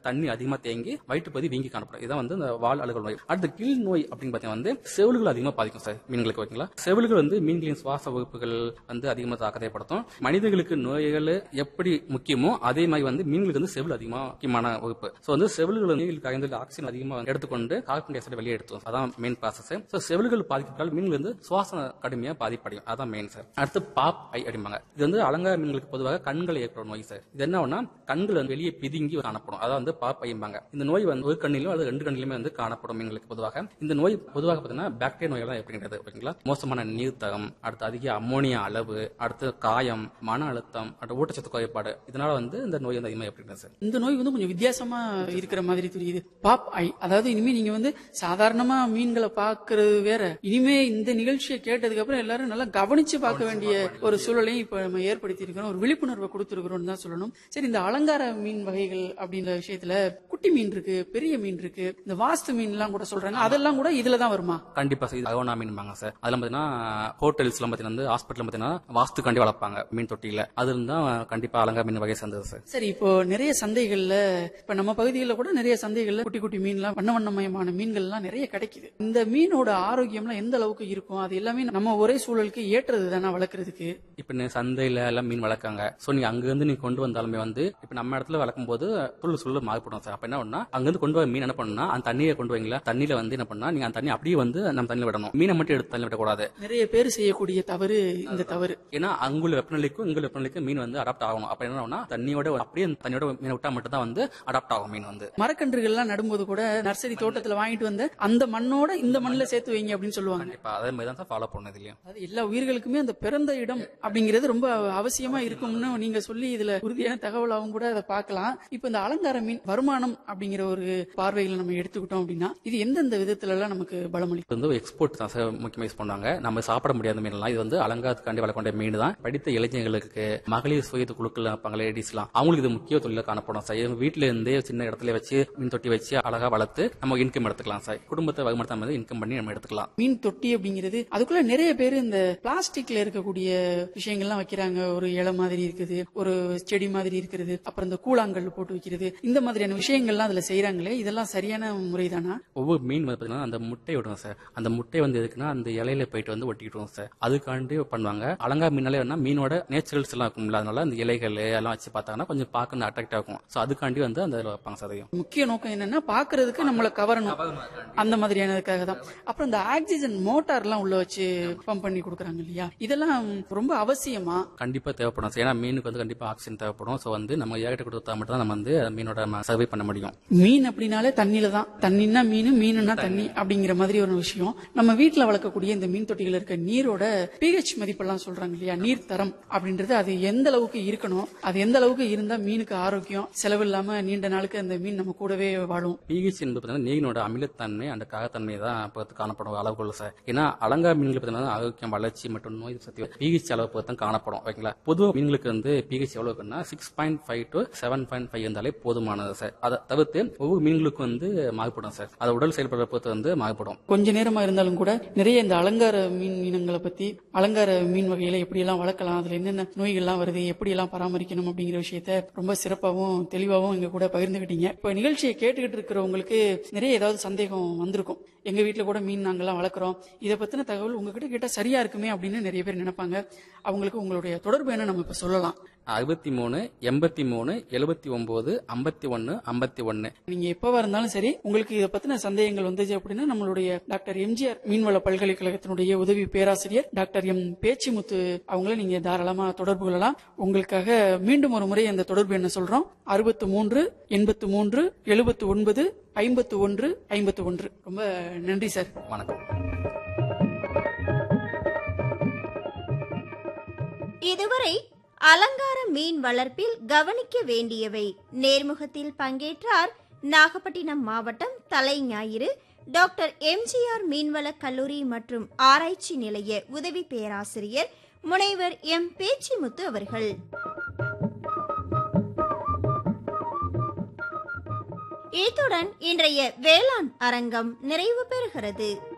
தண்ணி அதிகமா தேங்கி வயிற்று பகுதி வீங்கி காணப்படும் இதான் வந்து இந்த வால் அழுகல் நோய் அடுத்து கில் நோய் அப்படின்னு பார்த்தீங்கன்னா வந்து செவில்கள் அதிகமா பாதிக்கும் சார் மீன்களுக்கு ஓகேங்களா செவில்கள் வந்து மீன்களின் சுவாச வகுப்புகள் வந்து அதிகமாக தாக்கத்தைப்படுத்தும் மனிதர்களுக்கு நோய்கள் எப்படி முக்கியமோ அதே மாதிரி வந்து மீன்களுக்கு வந்து செவில் அதிகமா முக்கியமான வகுப்பு ஸோ வந்து செவில்கள் வந்து நீரில் கலந்து ஆக்சிஜன் அதிகமாக எடுத்துக்கொண்டு கார்பன் டை ஆக்சைடு வெளியே எடுத்தும் அதான் மெயின் ப்ராசஸ் ஸோ செவில்கள் பாதிக்கப்பட்டால் மீன்கள் வந்து சுவாச கடுமையா பாதிப்படையும் அதான் மெயின் சார் அடுத்து பாப் ஐ அப்படிம்பாங்க இது வந்து அலங்கார மீன்களுக்கு பொதுவாக கண்கள் ஏற்படும் நோய் சார் இது என்ன ஆகும்னா கண்கள் வந்து வெளியே பிதுங்கி காணப்படும் அதான் வந்து பாப் ஐம்பாங்க இந்த நோய் வந்து ஒரு கண்ணிலும் அது ரெண்டு கண்ணிலுமே வந்து காணப்படும் மீன்களுக்கு பொதுவாக இந்த நோய் பொதுவாக பார்த்தீங்கன்னா பாக்டீரியா நோய் தான் எப்படிங்கிறது ஓகேங்களா மோசமான நீர்த்தகம் அடுத்து அதிக அம்மோனியா அளவு அடுத்து காயம் மன அழுத்தம் அடுத்து ஊட்டச்சத்து குறைபாடு இதனால வந்து இந்த நோய் வந்து அதிகமாக எப்படிங்க சார் இந்த நோய் வந்து கொஞ்சம் வித்தியாசமா இருக்கிற மாதிரி தெரியுது பாப் ஐ அதாவது இனிமே நீங்க வந்து சாதாரணமா மீன்களை பாக்குறது வேற இனிமே இந்த நிகழ்ச்சியை கேட்டதுக்கு அப்புறம் எல்லாரும் நல்லா கவனிச்சு பார்க்க வேண்டிய ஒரு சூழலையும் இப்ப நம்ம ஏற்படுத்தி இருக்கிறோம் ஒரு விழிப்புணர்வை கொடுத்திருக்கிறோம் தான் சொல்லணும் சரி இந்த அலங்கார மீன் வகைகள் அப்படின்ற விஷயத்துல குட்டி மீன் இருக்கு பெரிய மீன் இருக்கு இந்த வாஸ்து மீன் எல்லாம் கூட சொல்றாங்க அதெல்லாம் கூட இதுல தான் வருமா கண்டிப்பா சார் இது அகோனா மீன்பாங்க சார் அதெல்லாம் பாத்தீங்கன்னா ஹோட்டல்ஸ்லாம் பாத்தீங்கன்னா வந்து ஹாஸ்பிட்டல் பாத்தீங்கன்னா வாஸ்துக்காண்டி வளர்ப்பாங்க மீன் தொட்டியில அது இருந்தா கண்டிப்பா அலங்கார மீன் வகை சேர்ந்தது சார் சரி இப்போ நிறைய சந்தைகள்ல இப்ப நம்ம பகுதிகளில் கூட நிறைய சந்தைகள்ல குட்டி குட்டி மீன்லாம் வண்ண வண்ணமயமான மீன்கள் எல்லாம் நிறைய கிடைக்குது இந்த மீனோட ஆரோக்கியம்லாம் எந்த அளவுக்கு இருக்கும் அது எல்லாமே நம்ம ஒரே சூழலுக்கு ஏற்றது தானே வளர்க்கறதுக்கு இப்ப நீ சந்தையில எல்லாம் மீன் வளர்க்காங்க சோ நீங்க அங்க இருந்து நீ கொண்டு வந்தாலுமே வந்து இப்ப நம்ம இடத்துல வளர்க்கும் போது புல்லு சுள்ள மாறுபடும் சார் அப்ப என்ன பண்ணா அங்க இருந்து கொண்டு வர மீன் என்ன பண்ணா அந்த தண்ணியை கொண்டு வைங்களா தண்ணியில வந்து என்ன பண்ணா நீங்க அந்த தண்ணி அப்படியே வந்து நம்ம தண்ணியில விடணும் மீனை மட்டும் எடுத்து தண்ணி விடக்கூடாது நிறைய பேர் செய்யக்கூடிய தவறு இந்த தவறு ஏன்னா அங்குள்ள வெப்பநிலைக்கும் இங்குள்ள வெப்பநிலைக்கும் மீன் வந்து அடாப்ட் ஆகணும் அப்ப என்ன ஆகும்னா தண்ணியோட அப்படியே அந்த தண்ணியோட மீனை விட்டா மட்டும் தான் வந்து அடாப்ட் ஆகும் மீன் வந்து மரக்கன்றுகள்லாம் நடும்போது கூட நர்சரி தோட்டத்துல வாங்கிட்டு வந்து அந்த மண்ணோட இந்த மண்ணில் சேர்த்து வைங்க அப்படின்னு சொல்லுவாங்க கண்டிப்பா அதே மாதிரி தான் சார் ஃபாலோ பண்ணணும் இதுலயும் அது எல்லா உயிர்களுக்குமே அந்த பிறந்த இடம் அப்படிங்கிறது ரொம்ப அவசியமா இருக்கும்னு நீங்க சொல்லி இதுல உறுதியான தகவலாகவும் கூட அதை பார்க்கலாம் இப்ப இந்த அலங்கார மீன் வருமானம் அப்படிங்கிற ஒரு பார்வையில நம்ம எடுத்துக்கிட்டோம் அப்படின்னா இது எந்தெந்த விதத்துல எல்லாம் நமக்கு பலமளிக்கும் இது வந்து எக்ஸ்போர்ட் தான் சார் முக்கியமாக யூஸ் பண்ணுவாங்க நம்ம சாப்பிட முடியாத மீன்லாம் இது வந்து அலங்காரத்துக்காண்டி வளர்க்க மீன் தான் படித்த இளைஞர்களுக்கு மகளிர் சுய குழுக்கள் இருப்பாங்க லேடிஸ்லாம் அவங்களுக்கு இது முக்கிய தொழில காணப்படும் சார் இவங்க வீட்டுல இருந்தே சின்ன இடத்துல வச்சு மீன் தொட்டி வச்சு அழகா வளர்த்து நம்ம இன்கம் எடுத்துக்கலாம் சார் குடும்பத்தை வகுமடுத்தாம இன்கம் பண்ணி நம்ம எடுத்துக்கலாம் மீன் தொட்டி அப்படிங்கிறது அதுக்குள்ள நிறைய பேர் இந்த பிளாஸ்டிக்ல இருக்கக்கூடிய விஷயங்கள்லாம் வைக்கிறாங்க ஒரு இலை மாதிரி இருக்குது ஒரு செடி மாதிரி இருக்கிறது அப்புறம் இந்த கூழாங்கல் போட்டு வைக்கிறது இந்த மாதிரியான விஷயங்கள்லாம் அதுல செய்யறாங்களே இதெல்லாம் சரியான முறைதானா ஒவ்வொரு மீன் வந்து பார்த்தீங்கன்னா அந்த முட்டை விடும் சார் அந்த முட்டை வந்து எதுக்குன்னா அந்த இலையில போயிட்டு வந்து ஒட்டிக்கிட்டுரும் சார் அதுக்காண்டி பண்ணுவாங்க அலங்கா மீனாலே வேணா மீனோட நேச்சுரல்ஸ் எல்லாம் இருக்கும்ல அதனால அந்த இலைகள் எல்லாம் வச்சு பார்த்தாங்கன்னா கொஞ்சம் பார்க்க அட்ராக்ட் ஆகும் ஸோ அதுக்காண்டி வந்து அந்த இதுல வைப்பாங்க சார் அதையும் முக்கிய நோக்கம் என்னன்னா பாக்குறதுக்கு நம்மள கவரணும் அந்த மாதிரியானதுக்காக தான் அப்புறம் இந்த ஆக்சிஜன் மோட்டார் எல்லாம் உள்ள வச்சு பம்ப் பண்ணி கொடுக்கறாங்க இல்லையா இதெல்லாம் ரொம்ப அவசியமா கண்டிப்பா தேவைப்படும் சார் ஏன்னா மீனுக்கு வந்து கண்டிப்பா ஆக்சிஜன் தேவைப்படும் ஸோ வந்து நம்ம ஏகிட்ட கொடுத்தா மட்டும் தான் நம்ம வந்து அந்த மீனோட சர்வை பண்ண முடியும் மீன் அப்படின்னாலே தண்ணியில தான் தண்ணின்னா மீன் மீனுன்னா தண்ணி அப்படிங்கிற மாதிரி ஒரு விஷயம் நம்ம வீட்டுல வளர்க்கக்கூடிய இந்த மீன் தொட்டிகள் இருக்க நீரோட பிஹெச் மதிப்பெல்லாம் சொல்றாங்க இல்லையா நீர் தரம் அப்படின்றது அது எந்த அளவுக்கு இருக்கணும் அது எந்த அளவுக்கு இருந்தா மீனுக்கு ஆரோக்கியம் செலவு இல்லாம நீண்ட நாளுக்கு அந்த மீன் நம்ம கூடவே வாழும் பிஹெச் என்பது பார்த்தீங்கன்னா நீரினோட அமிலத்தன்மை அந்த காகத்தன்மை தான் பொறுத்து காணப்படும் அளவுகள் சார் ஏன்னா அலங்கா மீன்கள் பார்த்தீங்கன்னா ஆரோக்கியம் வளர்ச்சி மற்றும் நோய் சக்தி பிஹெச் அளவு பொறுத்து தான் காணப்படும் ஓகேங்களா பொதுவாக மீன்களுக்கு வந்து பிஹெச் எவ்வளவு இருக்குன்னா six point five to seven point five இருந்தாலே போதுமானது சார் அதை தவிர்த்து ஒவ்வொரு மீன்களுக்கும் வந்து மாறுபடும் சார் அது உடல் செயல்படுற பொறுத்து வந்து மாறுபடும் கொஞ்ச நேரமா இருந்தாலும் கூட நிறைய இந்த அலங்கார மீன் இனங்களை பத்தி அலங்கார மீன் வகையில எப்படி எல்லாம் வளர்க்கலாம் அதுல என்னென்ன நோய்கள்லாம் வருது எப்படி எல்லாம் பராமரிக்கணும் அப்படிங்கிற விஷயத்த ரொம்ப சிறப்பாகவும் தெளிவாகவும் எங்க கூட பகிர்ந்துகிட்டீங்க இப்ப நிகழ்ச்சியை கேட்டுக்கிட்டு இருக்கிறவங்களுக்கு நிறைய ஏதாவது சந்தேகம் வந்திருக்கும் எங்க வீட்டுல கூட மீன் நாங்கெல்லாம் வளர்க்குறோம் இதை பத்தின தகவல் உங்ககிட்ட கேட்டா சரியா இருக்குமே அப்படின்னு நிறைய பேர் நினைப்பாங்க அவங்களுக்கு உங்களுடைய தொடர்பு என்ன நம்ம இப்ப சொல்லலாம் அறுபத்தி மூணு எண்பத்தி மூணு எழுபத்தி ஒன்பது ஐம்பத்தி ஒன்னு ஐம்பத்தி ஒன்னு நீங்க எப்பவா இருந்தாலும் சரி உங்களுக்கு இதை பத்தின சந்தேகங்கள் வந்துச்சு அப்படின்னா நம்மளுடைய டாக்டர் எம்ஜிஆர் மீன்வள பல்கலைக்கழகத்தினுடைய உதவி பேராசிரியர் டாக்டர் எம் பேச்சிமுத்து அவங்கள நீங்க தாராளமா தொடர்பு கொள்ளலாம் உங்களுக்காக மீண்டும் ஒரு முறை அந்த தொடர்பு என்ன சொல்றோம் அறுபத்து மூன்று எண்பத்து மூன்று எழுபத்து ஒன்பது ஐம்பத்து ஒன்று ஐம்பத்து ஒன்று ரொம்ப நன்றி சார் வணக்கம் இதுவரை அலங்கார மீன் வளர்ப்பில் கவனிக்க வேண்டியவை நேர்முகத்தில் பங்கேற்றார் நாகப்பட்டினம் மாவட்டம் தலை ஞாயிறு டாக்டர் எம்ஜிஆர் மீன்வள கல்லூரி மற்றும் ஆராய்ச்சி நிலைய உதவி பேராசிரியர் முனைவர் எம் பேச்சிமுத்து அவர்கள் இத்துடன் இன்றைய வேளாண் அரங்கம் நிறைவு பெறுகிறது